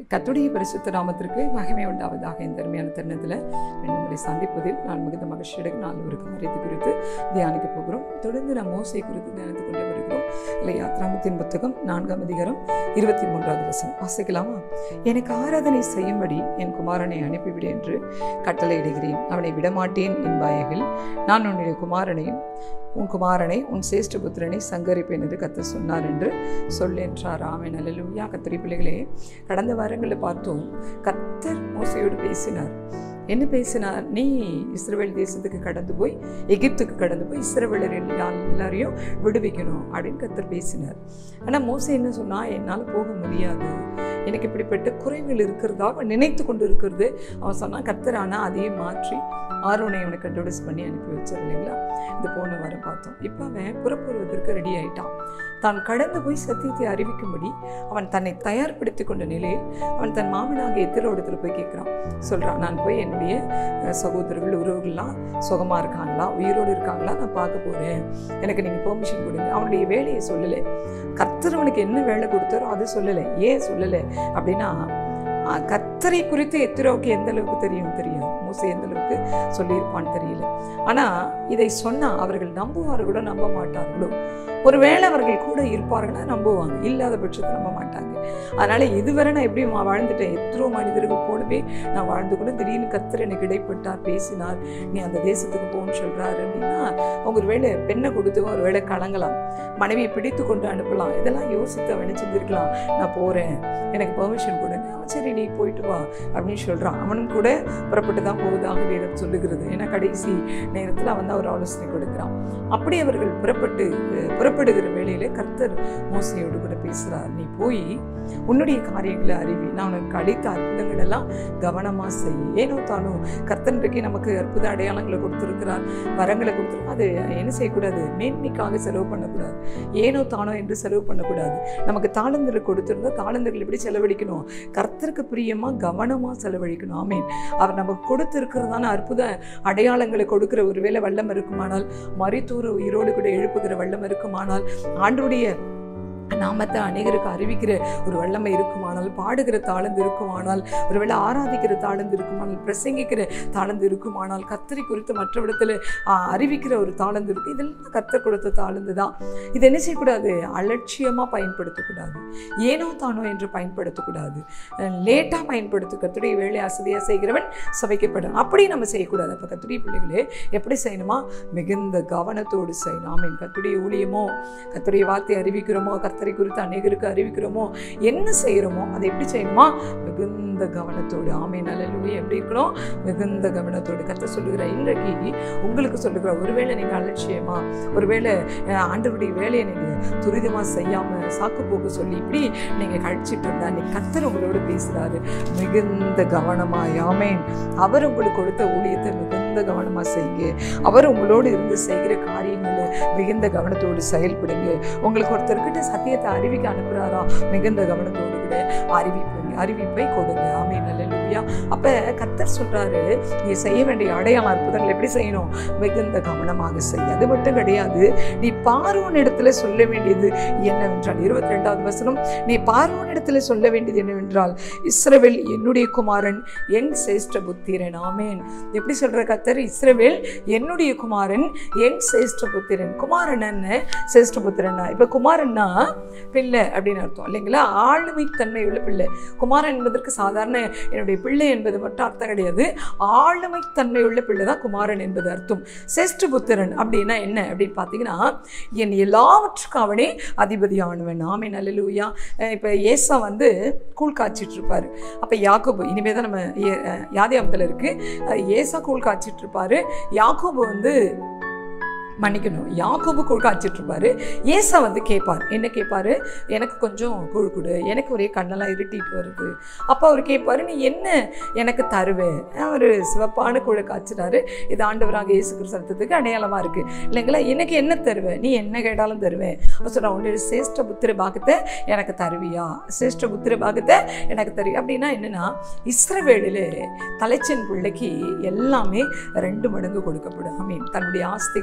கத்துடைய பரிசுத்த நாமத்திற்கு மகிமை உண்டாவதாக இந்த அருமையான தருணத்தில் உங்களை சந்திப்பதில் நான் மிகுந்த மகிழ்ச்சியுடன் நாள் ஒரு காரியத்தை குறித்து தியானிக்க போகிறோம் தொடர்ந்து நாம் மோசை குறித்து தியானித்துக் கொண்டே வருகிறோம் இல்லையா திராமத்தின் புத்தகம் நான்காம் அதிகாரம் இருபத்தி மூன்றாவது வசனம் வாசிக்கலாமா எனக்கு ஆராதனை செய்யும்படி என் குமாரனை அனுப்பிவிடு என்று கட்டளையிடுகிறேன் அவனை விடமாட்டேன் என்பாயகில் நான் உன்னுடைய குமாரனையும் உன் குமாரனை உன் சேஷ்ட புத்திரனை சங்கரிப்பேன் என்று கத்த சொன்னார் என்று சொல் என்றார் ஆமென் அல்லேலூயா கத்திரி பிள்ளைகளே கடந்த வாரங்களில் பார்த்தோம் கத்தர் மோசையோடு பேசினார் என்ன பேசினார் நீ இஸ்ரேல் தேசத்துக்கு கடந்து போய் எகிப்துக்கு கடந்து போய் இஸ்ரவேலர் எல்லாரையும் விடுவிக்கணும் அப்படின்னு கத்தர் பேசினார் ஆனால் மோசை என்ன சொன்னா என்னால் போக முடியாது எனக்கு இப்படிப்பட்ட குறைகள் இருக்கிறதாக நினைத்து கொண்டு இருக்கிறது அவன் சொன்னான் கத்தர் ஆனால் அதையும் மாற்றி ஆரோனை அவனுக்கு இன்ட்ரோடியூஸ் பண்ணி அனுப்பி வச்சார் இல்லைங்களா இந்த போன வாரம் பார்த்தோம் இப்போ அவன் புறப்படுவதற்கு ரெடி ஆயிட்டான் தான் கடந்து போய் சத்தியத்தை அறிவிக்கும்படி அவன் தன்னை தயார்படுத்தி கொண்ட நிலையில் அவன் தன் மாமனாக எத்திரோடத்தில் போய் கேட்குறான் சொல்கிறான் நான் போய் என்னுடைய அஹ், சகோதரர்கள் உறவுகள்லாம் சுகமாக இருக்காங்களா உயிரோடு இருக்காங்களா நான் பார்க்க போகிறேன் எனக்கு நீங்கள் பெர்மிஷன் கொடுங்க அவனுடைய வேலையை சொல்லலை கர்த்தர் அவனுக்கு என்ன வேலை கொடுத்தாரோ அது சொல்லலை ஏன் சொல்லலை அப்படின்னா அஹ், கர்த்தரை குறித்து எத்திரோவுக்கு எந்த அளவுக்கு தெரியும் தெரியாது மோசை எந்த அளவுக்கு சொல்லியிருப்பான்னு தெரியல ஆனால் இதை சொன்னால் அவர்கள் நம்புவார்களோ நம்ப மாட்டார்களோ ஒருவேளை அவர்கள் கூட இருப்பார்களா நம்புவாங்க இல்லாத பட்சத்தை நம்ப மாட்டாங்க அதனால இதுவரை நான் எப்படி வா- வாழ்ந்துட்டேன் எத்தனையோ மனிதர்கள் போலவே நான் வாழ்ந்து கூட திடீர்னு கத்தர் எனக்கு இடைப்பட்டார் பேசினார் நீ அந்த தேசத்துக்கு போன்னு சொல்றாரு அப்படின்னா அவங்க ஒரு வேளை பெண்ணை கொடுத்து ஒரு வேளை கலங்கலாம் மனைவியை பிடித்து கொண்டு அனுப்பலாம் இதெல்லாம் யோசித்து அவன் செஞ்சிருக்கலாம் நான் போறேன் எனக்கு பெர்மிஷன் கொடுங்க அவன் சரி நீ போயிட்டு வா அப்படின்னு சொல்றான் அவனும் கூட புறப்பட்டு தான் போவதாக வேதம் சொல்லுகிறது ஏன்னா கடைசி நேரத்தில் அவன் தான் ஒரு ஆலோசனை கொடுக்குறான் அப்படி அவர்கள் புறப்பட்டு அஹ், புறப்படுகிற வேளையில கர்த்தர் மோசையோடு கூட பேசுறார் நீ போய் உன்னுடைய காரியங்களை அறிவி நான் உனக்கு அளித்த அற்புதங்கள் எல்லாம் கவனமா செய் ஏனோ தானோ கர்த்தன்றைக்கு நமக்கு அற்புத அடையாளங்களை கொடுத்திருக்கிறார் வரங்களை கொடுத்துருக்கார் அது என்ன செய்யக்கூடாது மேன்மைக்காக செலவு பண்ணக்கூடாது ஏனோ தானோ என்று செலவு பண்ணக்கூடாது நமக்கு தாளந்துகள் கொடுத்திருந்தா தாளந்துகள் எப்படி செலவழிக்கணும் கர்த்தருக்கு பிரியமா கவனமா செலவழிக்கணும் ஆமீன் அவர் நமக்கு கொடுத்திருக்கிறதான அற்புத அடையாளங்களை கொடுக்கிற ஒருவேளை வல்லம் இருக்குமானால் மரித்தூர் உயிரோடு கூட எழுப்புகிற வல்லம் இருக்குமானால் ஆண்டுடைய நாமத்தை அநேகருக்கு அறிவிக்கிற ஒரு வல்லமை இருக்குமானால் பாடுகிற தாளந்து இருக்குமானால் ஒருவேளை ஆராதிக்கிற தாளந்து இருக்குமானால் பிரசங்கிக்கிற தாளந்து இருக்குமானால் கத்தரி குறித்து மற்றவிடத்தில் அறிவிக்கிற ஒரு தாளந்து இருக்கு இதெல்லாம் கத்தர் கொடுத்த தாளந்து தான் இது என்ன செய்யக்கூடாது அலட்சியமாக பயன்படுத்தக்கூடாது ஏனோ தானோ என்று பயன்படுத்தக்கூடாது லேட்டாக பயன்படுத்த கத்துடைய வேலை அசதியாக செய்கிறவன் சபைக்கப்படும் அப்படி நம்ம செய்யக்கூடாது அப்போ கத்துடைய பிள்ளைகளே எப்படி செய்யணுமா மிகுந்த கவனத்தோடு செய்யணும் ஆமீன் கத்துடைய ஊழியமோ கத்துடைய வார்த்தை அறிவிக்கிறோமோ கர்த்தரை குறித்து அநேகருக்கு அறிவிக்கிறோமோ என்ன செய்கிறோமோ அதை எப்படி செய்யணுமா மிகுந்த கவனத்தோடு ஆமீன் நல்ல எப்படி இருக்கணும் மிகுந்த கவனத்தோடு கர்த்தர் சொல்லுகிற இன்றைக்கு உங்களுக்கு சொல்லுகிற ஒருவேளை நீங்கள் அலட்சியமா ஒருவேளை அஹ், ஆண்டவருடைய வேலையை நீங்கள் துரிதமாக செய்யாமல் சாக்கு போக்கு சொல்லி இப்படி நீங்கள் கழிச்சிட்டு இருந்தா நீ கர்த்தர் உங்களோட பேசுகிறாரு மிகுந்த கவனமாய் ஆமேன் அவர் உங்களுக்கு கொடுத்த ஊழியத்தை மிகுந்த கவனமாக செய்யுங்க அவர் உங்களோடு இருந்து செய்கிற காரியங்களை மிகுந்த கவனத்தோடு செயல்படுங்க உங்களுக்கு ஒருத்தர்கிட்ட சத்தியத்தை அறிவிக்க அனுப்புகிறாரா மிகுந்த கவனத்தோடு கூட அறிவிப்புங்க அறிவிப்பை கொடுங்க ஆமே நல்ல அப்ப கத்தர் சொல்றாரு நீ செய்ய வேண்டிய அடையாள அற்புதங்கள் எப்படி செய்யணும் மிகுந்த கவனமாக செய்ய அது மட்டும் கிடையாது நீ பார்வோன் இடத்துல சொல்ல வேண்டியது என்னவென்றால் இருபத்தி ரெண்டாவது வசனம் நீ பார்வோன் இடத்துல சொல்ல வேண்டியது என்னவென்றால் இஸ்ரவேல் என்னுடைய குமாரன் என் சேஷ்ட புத்திரன் ஆமேன் எப்படி சொல்ற கத்தர் இஸ்ரவேல் என்னுடைய குமாரன் என் சேஷ்ட புத்திரன் குமாரன் என்ன சேஷ்ட புத்திரனா இப்ப குமாரன்னா பிள்ளை அப்படின்னு அர்த்தம் இல்லைங்களா ஆளுமை தன்மை உள்ள பிள்ளை குமாரன் என்பதற்கு சாதாரண என்னுடைய பிள்ளை என்பது மட்டும் அர்த்தம் கிடையாது ஆளுமை தன்மை உள்ள பிள்ளை தான் குமாரன் என்பது அர்த்தம் சேஷ்ட புத்திரன் அப்படின்னா என்ன அப்படின்னு பார்த்தீங்கன்னா என் எல்லாவற்றுக்கும் அவனே அதிபதியானவன் ஆமே நல்லலூயா இப்போ ஏசா வந்து கூழ் காய்ச்சிட்டு இருப்பாரு அப்போ யாக்கோபு இனிமே தான் நம்ம ஏ- அஹ் யாதியாமத்தில் இருக்கு அஹ் ஏசா கூழ் காய்ச்சிட்டு இருப்பாரு யாக்கோபு வந்து மன்னிக்கணும் யாக்கோபு கூழ் காய்ச்சிட்டு இருப்பாரு ஏசா வந்து கேட்பார் என்ன கேட்பாரு எனக்கு கொஞ்சம் கூழ் கொடு எனக்கு ஒரே கண்ணெல்லாம் இருட்டிட்டு வருது அப்போ அவர் கேட்பாரு நீ என்ன எனக்கு தருவே அவர் சிவப்பான கூழை காய்ச்சிட்டாரு இது ஆண்டவராக இயேசு கிறிஸ்தத்துக்கு அடையாளமாக இருக்கு இல்லைங்களா எனக்கு என்ன தருவேன் நீ என்ன கேட்டாலும் தருவேன் அவர் சொல்கிறா உன்னுடைய சேஷ்ட புத்திர பாகத்தை எனக்கு தருவியா சேஷ்ட புத்திர பாகத்தை எனக்கு தருவியா அப்படின்னா என்னன்னா இஸ்ரவேலில் தலைச்சன் பிள்ளைக்கு எல்லாமே ரெண்டு மடங்கு கொடுக்கப்படும் ஐ மீன் தன்னுடைய ஆஸ்திகளில்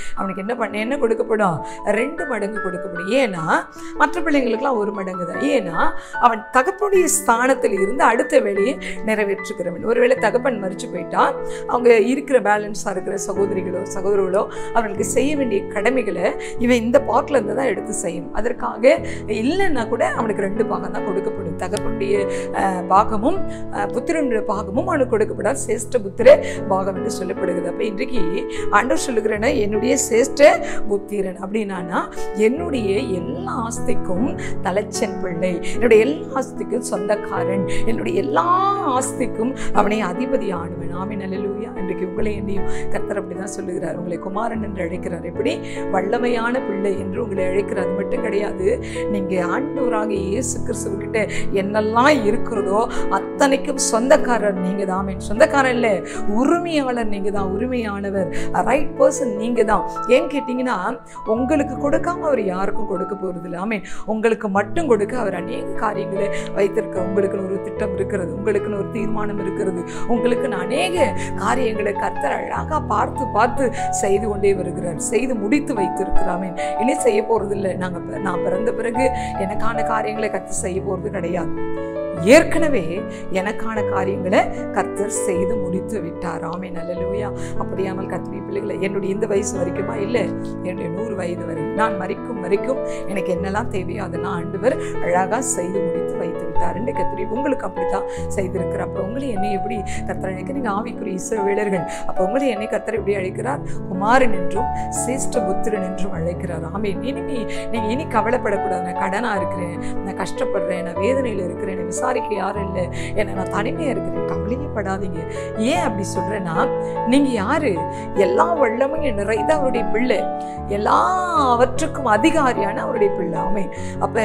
அவனுக்கு என்ன பண்ண என்ன கொடுக்கப்படும் ரெண்டு மடங்கு கொடுக்கப்படும் ஏன்னா மற்ற பிள்ளைங்களுக்கெல்லாம் ஒரு மடங்கு தான் ஏன்னா அவன் தகப்பனுடைய ஸ்தானத்தில் இருந்து அடுத்த வேலையை நிறைவேற்றுக்கிறவன் ஒருவேளை தகப்பன் மறிச்சு போயிட்டா அவங்க இருக்கிற பேலன்ஸாக இருக்கிற சகோதரிகளோ சகோதரர்களோ அவர்களுக்கு செய்ய வேண்டிய கடமைகளை இவன் இந்த பார்ட்ல இருந்து தான் எடுத்து செய்யணும் அதற்காக இல்லைன்னா கூட அவனுக்கு ரெண்டு பாகம் தான் கொடுக்கப்படும் தகப்பனுடைய அஹ், பாகமும் அஹ், புத்திரனுடைய பாகமும் அவனுக்கு கொடுக்கப்படாது சேஷ்ட புத்திர பாகம் என்று சொல்லப்படுகிறது அப்போ இன்றைக்கு ஆண்டவர் சொல்லுகிறேன்னா என்னுடைய சேஷ்ட புத்திரன் அப்படின்னா என்னுடைய எல்லா ஆஸ்திக்கும் தலைச்சன் பிள்ளை என்னுடைய எல்லா ஆஸ்திக்கும் சொந்தக்காரன் என்னுடைய எல்லா ஆஸ்திக்கும் அவனை அதிபதி ஆடுவன் ஆமே நல்லலூயா இன்றைக்கு உங்களை என்னையும் கர்த்தர் அப்படி தான் சொல்லுகிறார் உங்களை குமாரன் என்று அழைக்கிறார் எப்படி வல்லமையான பிள்ளை என்று உங்களை அழைக்கிறார் அது மட்டும் கிடையாது நீங்கள் ஆண்டவராக இயேசு கிறிஸ்துவக்கிட்ட என்னெல்லாம் இருக்கிறதோ அத்தனைக்கும் சொந்தக்காரர் நீங்கள் தான் ஆமென். சொந்தக்காரர் இல்லை உரிமையாளர் நீங்கள் தான் உரிமையானவர் ரைட் பர்சன் நீங்கள் தான் ஏன் கேட்டிங்கன்னா உங்களுக்கு கொடுக்காம அவர் யாருக்கும் கொடுக்க போகிறது இல்லை ஆமென் உங்களுக்கு மட்டும் கொடுக்க அவர் அநேக காரியங்களை வைத்திருக்க உங்களுக்குன்னு ஒரு திட்டம் இருக்கிறது உங்களுக்குன்னு ஒரு தீர்மானம் இருக்கிறது உங்களுக்குன்னு அநேக காரியங்களை கர்த்தர் அழகாக பார்த்து பார்த்து செய்து கொண்டே வருகிறார் செய்து முடித்து வைத்திருக்கிறாமே இனி செய்ய போகிறதில்லை நாங்கள் நான் பிறந்த பிறகு எனக்கான காரியங்களை கர்த்தர் செய்ய போகிறது கிடையாது ஏற்கனவே எனக்கான காரியங்களை கர்த்தர் செய்து முடித்து விட்டார் ஆமே நல்லலூயா அப்படியாமல் கத்திரி பிள்ளைகளை என்னுடைய இந்த வயசு வரைக்குமா இல்லை என்னுடைய நூறு வயது வரை நான் மறிக்கும் வரைக்கும் எனக்கு என்னெல்லாம் தேவையோ அதெல்லாம் ஆண்டவர் அழகாக செய்து முடித்து வைத்து விட்டார் என்று கத்திரி உங்களுக்கு அப்படித்தான் செய்திருக்கிறார் அப்போ உங்களை என்னை எப்படி கர்த்தர் அழைக்க நீங்கள் ஆவிக்குரிய இசைவேளர்கள் அப்போ உங்களை என்னை கர்த்தர் எப்படி அழைக்கிறார் குமாரன் என்றும் சிரேஷ்ட புத்திரன் என்றும் அழைக்கிறார் ஆமே இனிமே நீங்கள் இனி கவலைப்படக்கூடாது நான் கடனாக இருக்கிறேன் நான் கஷ்டப்படுறேன் நான் வேதனையில் இருக்கிறேன் என்னை விசாரிக்க யாரும் இல்லை என்னை நான் தனிமையாக இருக்கிறேன் கவலையே படாதீங்க ஏன் அப்படி சொல்கிறேன்னா நீங்கள் யாரு எல்லா வல்லமும் நிறைந்த அவருடைய பிள்ளை எல்லாவற்றுக்கும் அதிகாரியான அவருடைய பிள்ளை ஆமே அப்போ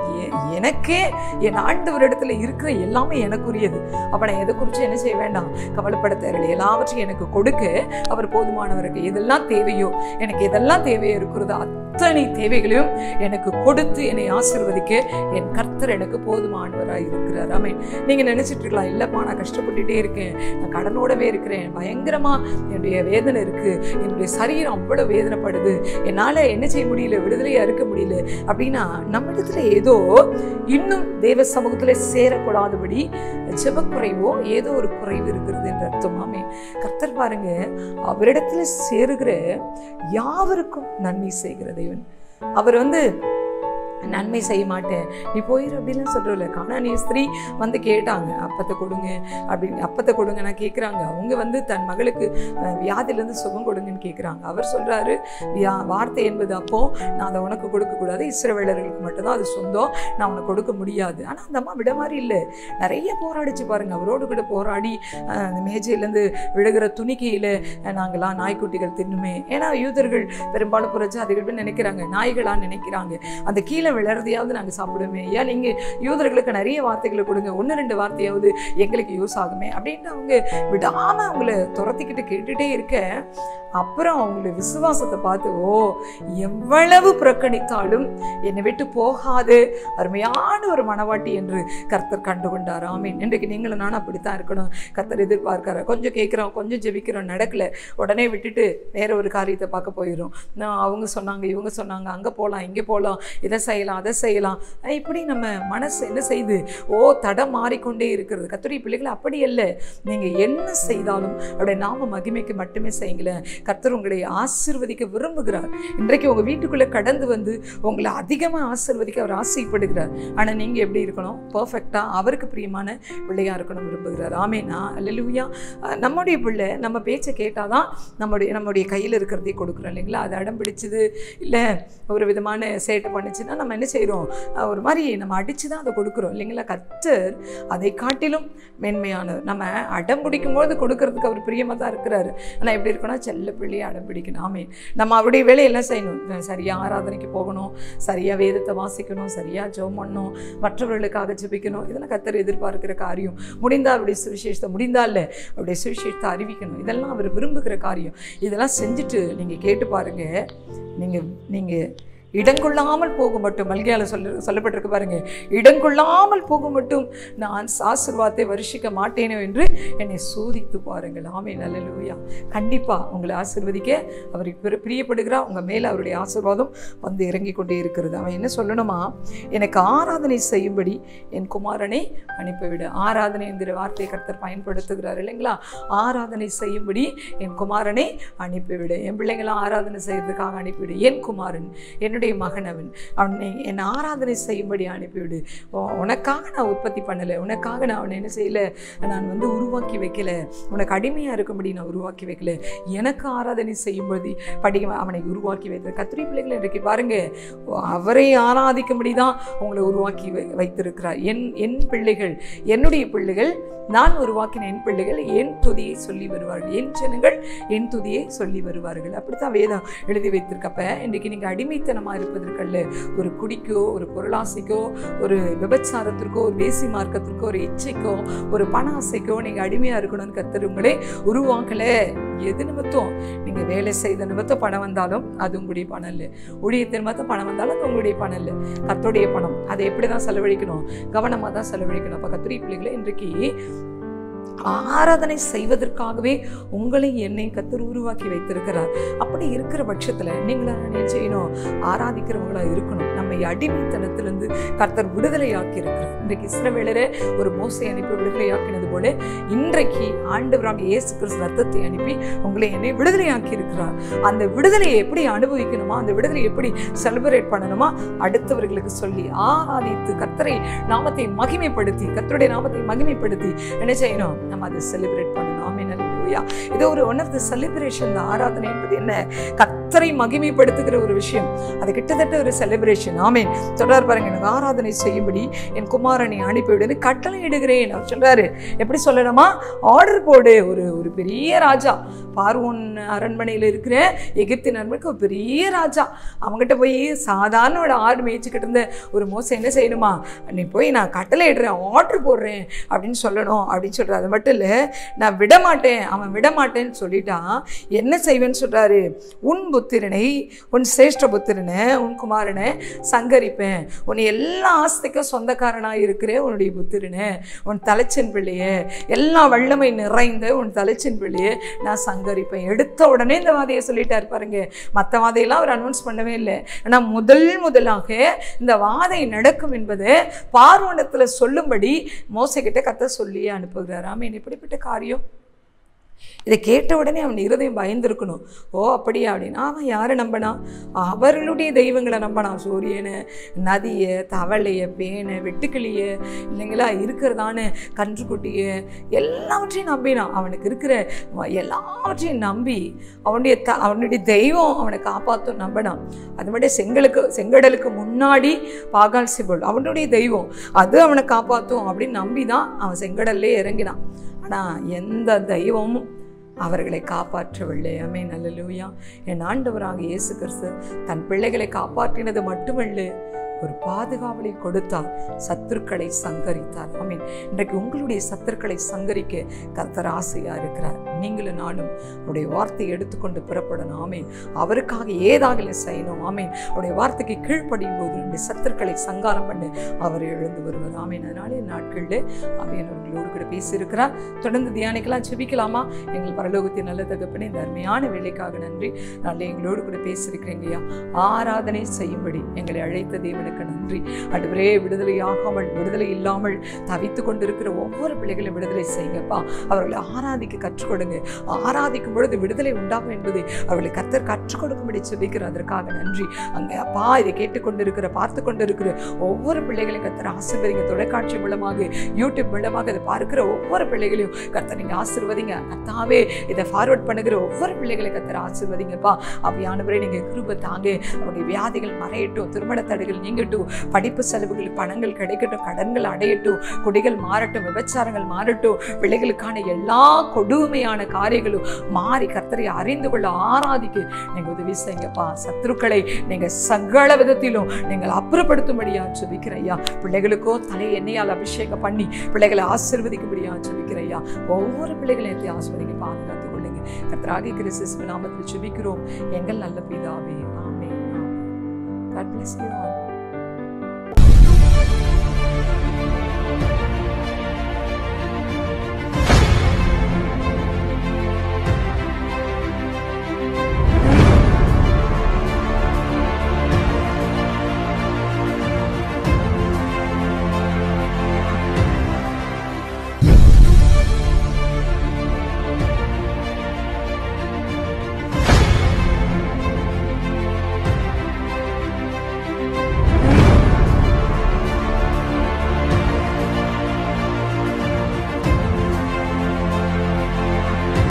எனக்கே என் ஆண்டவரிடத்துல இருக்கிற எல்லாமே எனக்குரியது அப்போ நான் எதை குறித்து என்ன செய்ய வேண்டாம் கவலைப்பட தேவையில்லை எல்லாவற்றையும் எனக்கு கொடுக்க அவர் போதுமானவருக்கு எதெல்லாம் தேவையோ எனக்கு எதெல்லாம் தேவையோ இருக்கிறதோ அத்தனை தேவைகளையும் எனக்கு கொடுத்து என்னை ஆசீர்வதிக்க என் கர்த்தர் எனக்கு போதுமானவராக இருக்கிறார் ஆமென் நீங்கள் நினச்சிட்டு இருக்கலாம் இல்லைப்பா நான் கஷ்டப்பட்டுட்டே இருக்கேன் நான் கடனோடவே இருக்கிறேன் பயங்கரமாக என்னுடைய வேதனை இருக்குது என்னுடைய சரீரம் அவ்வளோ வேதனைப்படுது என்னால் என்ன செய்ய முடியல விடுதலையாக இருக்க முடியல அப்படின்னா நம்மிடத்துல ஏதோ இன்னும் தேவ சமூகத்தில் சேரக்கூடாதபடி ஜெபக்குறைவோ ஏதோ ஒரு குறைவு இருக்கிறது என்று அர்த்தமாமே கர்த்தர் பாருங்க அவரிடத்துல சேருகிற யாவருக்கும் நன்மை செய்கிற தேவன் அவர் வந்து நன்மை செய்ய மாட்டேன் நீ போயிரு அப்படிலாம் சொல்கிறல காணானிய ஸ்திரீ வந்து கேட்டாங்க அப்பத்தை கொடுங்க அப்படின்னு அப்பத்தை கொடுங்க நான் கேட்குறாங்க அவங்க வந்து தன் மகளுக்கு அஹ், வியாதியிலேருந்து சுகம் கொடுங்கன்னு கேட்குறாங்க அவர் சொல்கிறாரு வியா வார்த்தை என்பது அப்போ நான் அதை உனக்கு கொடுக்கக்கூடாது இஸ்ரவேலர்களுக்கு மட்டும்தான் அது சொந்தம் நான் உனக்கு கொடுக்க முடியாது ஆனால் அந்த அம்மா விட மாதிரி இல்லை நிறைய போராடிச்சு பாருங்க அவரோடு கூட போராடி அஹ், அந்த மேஜையிலேருந்து விழுகிற துணிக்கையில் நாங்களாம் நாய்க்குட்டிகள் தின்னுமே ஏன்னா யூதர்கள் பெரும்பாலும் புறஜாதிகள் நினைக்கிறாங்க நாய்களாக நினைக்கிறாங்க அந்த கீழே விழறதையாவது நாங்கள் சாப்பிடுவோமே ஏன் நீங்கள் யூதர்களுக்கு நிறைய வார்த்தைகளை கொடுங்க ஒன்று ரெண்டு வார்த்தையாவது எங்களுக்கு யூஸ் ஆகுமே அப்படின்ட்டு அவங்க விடாமல் அவங்கள துரத்திக்கிட்டு கேட்டுகிட்டே இருக்க அப்புறம் அவங்கள விசுவாசத்தை பார்த்து ஓ எவ்வளவு புறக்கணித்தாலும் என்னை விட்டு போகாது அருமையான ஒரு மனவாட்டி என்று கர்த்தர் கண்டு கொண்டார் ஆமீன் இன்றைக்கு நீங்களும் நானும் அப்படித்தான் இருக்கணும் கர்த்தர் எதிர்பார்க்காரு கொஞ்சம் கேட்குறோம் கொஞ்சம் ஜெபிக்கிறோம் நடக்கல உடனே விட்டுட்டு வேற ஒரு காரியத்தை பார்க்க போயிடும் நான் அவங்க சொன்னாங்க இவங்க சொன்னாங்க அங்கே போகலாம் இங்கே போகலாம் இதை செய்யலாம் அதை செய்யலாம் அஹ் இப்படி நம்ம மனசு என்ன செய்யுது ஓ தடம் மாறிக்கொண்டே இருக்கிறது கத்துடைய பிள்ளைகள் அப்படி இல்லை நீங்கள் என்ன செய்தாலும் அவருடைய நாம மகிமைக்கு மட்டுமே செய்யுங்களேன் கர்த்தர் உங்களை ஆசீர்வதிக்க விரும்புகிறார் இன்றைக்கு உங்கள் வீட்டுக்குள்ளே கடந்து வந்து உங்களை அதிகமாக ஆசீர்வதிக்க அவர் ஆசைப்படுகிறார் ஆனால் நீங்கள் எப்படி இருக்கணும் பர்ஃபெக்டாக அவருக்கு பிரியமான பிள்ளையாக இருக்கணும் விரும்புகிறார் ஆமேனா அல்லூயா நம்முடைய பிள்ளை நம்ம பேச்சை கேட்டால் தான் நம்முடைய நம்முடைய கையில் இருக்கிறதே கொடுக்குறோம் இல்லைங்களா அது அடம் பிடிச்சது இல்லை ஒரு விதமான சேட்டை பண்ணுச்சுன்னா நம்ம என்ன செய்கிறோம் ஒரு மாதிரி நம்ம அடித்து தான் அதை கொடுக்குறோம் இல்லைங்களா கர்த்தர் அதை காட்டிலும் மென்மையானவர் நம்ம அடம் பிடிக்கும்போது கொடுக்கறதுக்கு அவர் பிரியமாக தான் இருக்கிறாரு ஆனால் எப்படி இருக்கணும் செல்ல பிள்ளையை அடம் பிடிக்கணும் ஆமே நம்ம அவருடைய வேலையெல்லாம் செய்யணும் சரியாக ஆராதனைக்கு போகணும் சரியாக வேதத்தை வாசிக்கணும் சரியாக ஜெபம் பண்ணணும் மற்றவர்களுக்காக ஜெபிக்கணும் இதெல்லாம் கர்த்தர் எதிர்பார்க்கிற காரியம் முடிந்தால் அவருடைய சுவிசேஷத்தை முடிந்தால் அவருடைய சுவிசேஷத்தை அறிவிக்கணும் இதெல்லாம் அவர் விரும்புகிற காரியம் இதெல்லாம் செஞ்சுட்டு நீங்கள் கேட்டு பாருங்கள் நீங்கள் நீங்கள் இடங்கொள்ளாமல் போகும் மட்டும் மல்கியால சொல்ல சொல்லப்பட்டிருக்கு பாருங்க இடங்கொள்ளாமல் போகும் மட்டும் நான் ஆசீர்வாதத்தை வருஷிக்க மாட்டேனோ என்று என்னை சோதித்து பாருங்கள் ஆமே நல்லலூயா கண்டிப்பா உங்களை ஆசீர்வதிக்க அவர் பிர- பிரியப்படுகிறார் உங்க மேல அவருடைய ஆசீர்வாதம் வந்து இறங்கி கொண்டே இருக்கிறது அவன் என்ன சொல்லணுமா எனக்கு ஆராதனை செய்யும்படி என் குமாரனை அனுப்பிவிடு ஆராதனை என்கிற வார்த்தையை கர்த்தர் பயன்படுத்துகிறார் இல்லைங்களா ஆராதனை செய்யும்படி என் குமாரனை அனுப்பிவிடு என் பிள்ளைங்களாம் ஆராதனை செய்யறதுக்காக அனுப்பிவிடு என் குமாரன் என்னுடைய மகன் அவன் அவனை என் ஆராதனை செய்யும்படி அனுப்பிவிடு உ- உனக்காக நான் உற்பத்தி பண்ணலை உனக்காக நான் அவனை என்ன செய்யல நான் வந்து உருவாக்கி வைக்கல உனக்கு அடிமையாக இருக்கும்படி நான் உருவாக்கி வைக்கல எனக்கு ஆராதனை செய்யும்படி படி அவனை உருவாக்கி வைத்த கத்திரி பிள்ளைகளை இன்றைக்கு பாருங்க அவரை ஆராதிக்கும்படி தான் உங்களை உருவாக்கி வை வைத்திருக்கிறார் என் என் பிள்ளைகள் என்னுடைய பிள்ளைகள் நான் உருவாக்கின என் பிள்ளைகள் என் துதியை சொல்லி வருவார்கள் என் ஜனங்கள் என் துதியை சொல்லி வருவார்கள் அப்படித்தான் வேதம் எழுதி வைத்திருக்கப்ப இன்றைக்கு நீங்கள் அடிமைத்தனமாக இருப்பதற்கல்ல ஒரு குடிக்கோ ஒரு பொருளாசைக்கோ ஒரு விபச்சாரத்திற்கோ ஒரு வேசி மார்க்கத்திற்கோ ஒரு இச்சைக்கோ ஒரு பண ஆசைக்கோ நீங்கள் அடிமையாக இருக்கணும்னு கத்தர் உங்களே உருவாக்கலை எது நிமித்தம் நீங்கள் வேலை செய்த நிமித்தம் பணம் வந்தாலும் அது உங்களுடைய பணம் இல்லை ஊழியத்தின் நிமித்தம் பணம் வந்தாலும் அது உங்களுடைய பணம் இல்லை கத்தோடைய பணம் அதை எப்படி தான் செலவழிக்கணும் கவனமாக தான் செலவழிக்கணும் அப்போ கத்திரி பிள்ளைகளை இன்றைக்கு ஆராதனை செய்வதற்காகவே உங்களை என்னை கத்தர் உருவாக்கி வைத்திருக்கிறார் அப்படி இருக்கிற பட்சத்தில் நீங்களா என்ன செய்யணும் ஆராதிக்கிறவங்களா இருக்கணும் நம்மை அடிமைத்தனத்திலிருந்து கர்த்தர் விடுதலையாக்கி இருக்கிறார் இன்றைக்கு இஸ்ரவேலரை ஒரு மோசை அனுப்பி விடுதலையாக்கினது போல இன்றைக்கு ஆண்டவராக இயேசு கிறிஸ்து ரத்தத்தை அனுப்பி உங்களை என்னை விடுதலையாக்கி இருக்கிறார் அந்த விடுதலையை எப்படி அனுபவிக்கணுமா அந்த விடுதலையை எப்படி செலிப்ரேட் பண்ணணுமா அடுத்தவர்களுக்கு சொல்லி ஆராதித்து கர்த்தரை நாமத்தை மகிமைப்படுத்தி கர்த்தருடைய நாமத்தை மகிமைப்படுத்தி என்ன செய்யணும் நம்ம அதை செலிப்ரேட் பண்ணணும் ஆமென் அல்லேலூயா இது ஒரு ஒன் ஆஃப் த செலிப்ரேஷன் ஆராதனை என்பது என்ன கர்த்தரை மகிமைப்படுத்துகிற ஒரு விஷயம் அது கிட்டத்தட்ட ஒரு செலிப்ரேஷன் ஆமென் சொல்றாரு பாருங்க எனக்கு ஆராதனை செய்யும்படி என் குமாரனை அனுப்பிவிடுன்னு கட்டளை இடுகிறேன் அவர் சொல்றாரு எப்படி சொல்லணுமா ஆர்டர் போடு ஒரு ஒரு பெரிய ராஜா பார்வோன் அரண்மனையில் இருக்கிற எகிப்தின் அரண்மனைக்கு ஒரு பெரிய ராஜா அவங்ககிட்ட போய் சாதாரண ஒரு ஆடு மேய்ச்சிக்கிட்டு இருந்த ஒரு மோசம் என்ன செய்யணுமா நீ போய் நான் கட்டளை இடுறேன் ஆர்டர் போடுறேன் அப்படின்னு சொல்லணும் அப்படின்னு சொல்கிறார் அது மட்டும் இல்லை நான் விட மாட்டேன் அவன் விட மாட்டேன்னு சொல்லிட்டான் என்ன செய்வேன்னு சொல்கிறாரு உன் புத்திரனை உன் சிரேஷ்ட புத்திரனை உன் குமாரனை சங்கரிப்பேன் உன் எல்லா ஆஸ்திக்கும் சொந்தக்காரனாக இருக்கிற உன்னுடைய புத்திரனை உன் தலைச்சன் பிள்ளைய எல்லா வல்லமை நிறைந்த உன் தலைச்சன் பிள்ளைய நான் சங்கரிப்பேன் எடுத்த உடனே இந்த வாதையை சொல்லிட்டார் பாருங்க மற்ற வாதையெல்லாம் அவர் அனௌன்ஸ் பண்ணவே இல்லை ஆனால் முதல் முதலாக இந்த வாதை நடக்கும் என்பது பார்வனத்தில் சொல்லும்படி மோசக்கிட்ட கத்த சொல்லி அனுப்புகிறார் ஆமீன் இப்படிப்பட்ட காரியம் இதை கேட்ட உடனே அவன் இருதயம் பயந்துருக்கணும் ஓ அப்படியா அப்படின்னா அவன் யாரை நம்பினா அவர்களுடைய தெய்வங்களை நம்பினான் சூரியனை நதியை தவளையை பேனை வெட்டுக்கிளியை இல்லைங்களா இருக்கிறதான கன்றுக்குட்டியை எல்லாவற்றையும் நம்பினான் அவனுக்கு இருக்கிற எல்லாவற்றையும் நம்பி அவனுடைய த அவனுடைய தெய்வம் அவனை காப்பாற்றும் நம்பினான் அது மட்டும் செங்கலுக்கு செங்கடலுக்கு முன்னாடி பாகால் சிபுல் அவனுடைய தெய்வம் அது அவனை காப்பாற்றும் அப்படின்னு நம்பி தான் அவன் செங்கடல்லே இறங்கினான் ஆனால் எந்த தெய்வமும் அவர்களை காப்பாற்றவில்லை அமே நல்லலூயா என் ஆண்டவராக இயேசு கிறிஸ்து தன் பிள்ளைகளை காப்பாற்றினது மட்டுமல்ல ஒரு பாதுகாவலை கொடுத்தார் சத்துருக்களை சங்கரித்தார் ஆமீன் இன்றைக்கு உங்களுடைய சத்துருக்களை சங்கரிக்க கர்த்தர் ஆசையா இருக்கிறார் நீங்களும் நானும் அவருடைய வார்த்தையை எடுத்துக்கொண்டு புறப்படணும் ஆமீன் அவருக்காக ஏதாக செய்யணும் ஆமீன் அவருடைய வார்த்தைக்கு கீழ்ப்படியும் போது நம்முடைய சத்துருக்களை சங்காரம் பண்ணு அவர் எழுந்து வருவார் ஆமீன் அதனால இந்த நாட்களில் ஆமீன் அவர்களோடு கூட பேசியிருக்கிறார் தொடர்ந்து தியானிக்கலாம் செபிக்கலாமா எங்கள் பரலோகத்தின் நல்ல தகப்பனே இந்த அருமையான வேலைக்காக நன்றி நல்ல எங்களோடு கூட பேசியிருக்கிறீங்கய்யா ஆராதனை செய்யும்படி எங்களை அழைத்த தேவனுக்கு நன்றி அடுவரே விடுதலையாகாமல் விடுதலை இல்லாமல் தவித்து கொண்டிருக்கிற ஒவ்வொரு பிள்ளைகளையும் விடுதலை செய்யுங்கப்பா அவர்களை ஆராதிக்க கற்றுக் கொடுங்க ஆராதிக்கும் பொழுது விடுதலை உண்டாகும் என்பதை அவர்களை கத்தர் கற்றுக் கொடுக்கும்படி செபிக்கிற அதற்காக நன்றி அங்கே அப்பா இதை கேட்டுக்கொண்டிருக்கிற பார்த்து கொண்டிருக்கிற ஒவ்வொரு பிள்ளைகளையும் கத்தர் ஆசீர்வதிங்க தொலைக்காட்சி மூலமாக யூடியூப் மூலமாக இதை பார்க்கிற ஒவ்வொரு பிள்ளைகளையும் கத்தர் நீங்கள் ஆசீர்வதிங்க கத்தாவே இதை ஃபார்வர்ட் பண்ணுகிற ஒவ்வொரு பிள்ளைகளையும் கத்தர் ஆசீர்வதிங்கப்பா அப்படியானவரே நீங்கள் கிருப தாங்க அவருடைய வியாதிகள் மறையட்டும் திருமண தடைகள் நீங்கட்டும் படிப்பு செலவுகள் பணங்கள் கிடைக்கட்டும் கடன்கள் அடையட்டும் குடிகள் மாறட்டும் விபச்சாரங்கள் மாறட்டும் பிள்ளைகளுக்கான எல்லா கொடுமையான காரியங்களும் மாறி கர்த்தரை அறிந்து கொள்ள ஆராதிக்க நீங்க உதவி செய்யுங்கப்பா சத்துருக்களை நீங்க சகல விதத்திலும் நீங்கள் அப்புறப்படுத்தும்படியா ஜெபிக்கிறையா பிள்ளைகளுக்கோ தலை எண்ணெயால் அபிஷேகம் பண்ணி பிள்ளைகளை ஆசீர்வதிக்கும்படியா ஜெபிக்கிறையா ஒவ்வொரு பிள்ளைகளையும் ஆசிர்வதிக்க பாதுகாத்துக் கொள்ளுங்க கர்த்தராகி கிறிஸ்துவின் நாமத்தில் ஜெபிக்கிறோம் எங்கள் நல்ல பிதாவே amen God bless you all